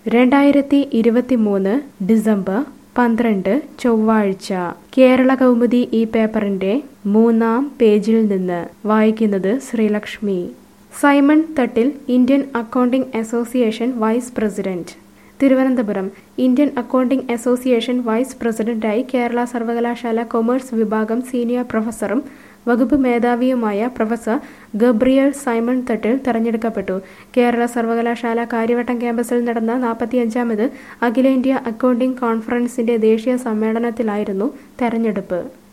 രണ്ടായിരത്തി ഇരുപത്തിമൂന്ന് ഡിസംബർ പന്ത്രണ്ട് ചൊവ്വാഴ്ച കേരള കൗമുദി ഈ പേപ്പറിന്റെ മൂന്നാം പേജിൽ നിന്ന് വായിക്കുന്നത് Sreelakshmi Simon Thattil Indian accounting association vice president Thiruvananthapuram Indian accounting association vice പ്രസിഡന്റായി കേരള സർവകലാശാല കൊമേഴ്സ് വിഭാഗം സീനിയർ പ്രൊഫസറും വകുപ്പ് മേധാവിയുമായ പ്രൊഫസർ ഗബ്രിയൽ സൈമൺ തട്ടിൽ തെരഞ്ഞെടുക്കപ്പെട്ടു കേരള സർവകലാശാല കാര്യവട്ടം ക്യാമ്പസിൽ നടന്ന നാൽപ്പത്തിയഞ്ചാമത് അഖിലേന്ത്യാ അക്കൗണ്ടിംഗ് കോൺഫറൻസിന്റെ ദേശീയ സമ്മേളനത്തിലായിരുന്നു തെരഞ്ഞെടുപ്പ്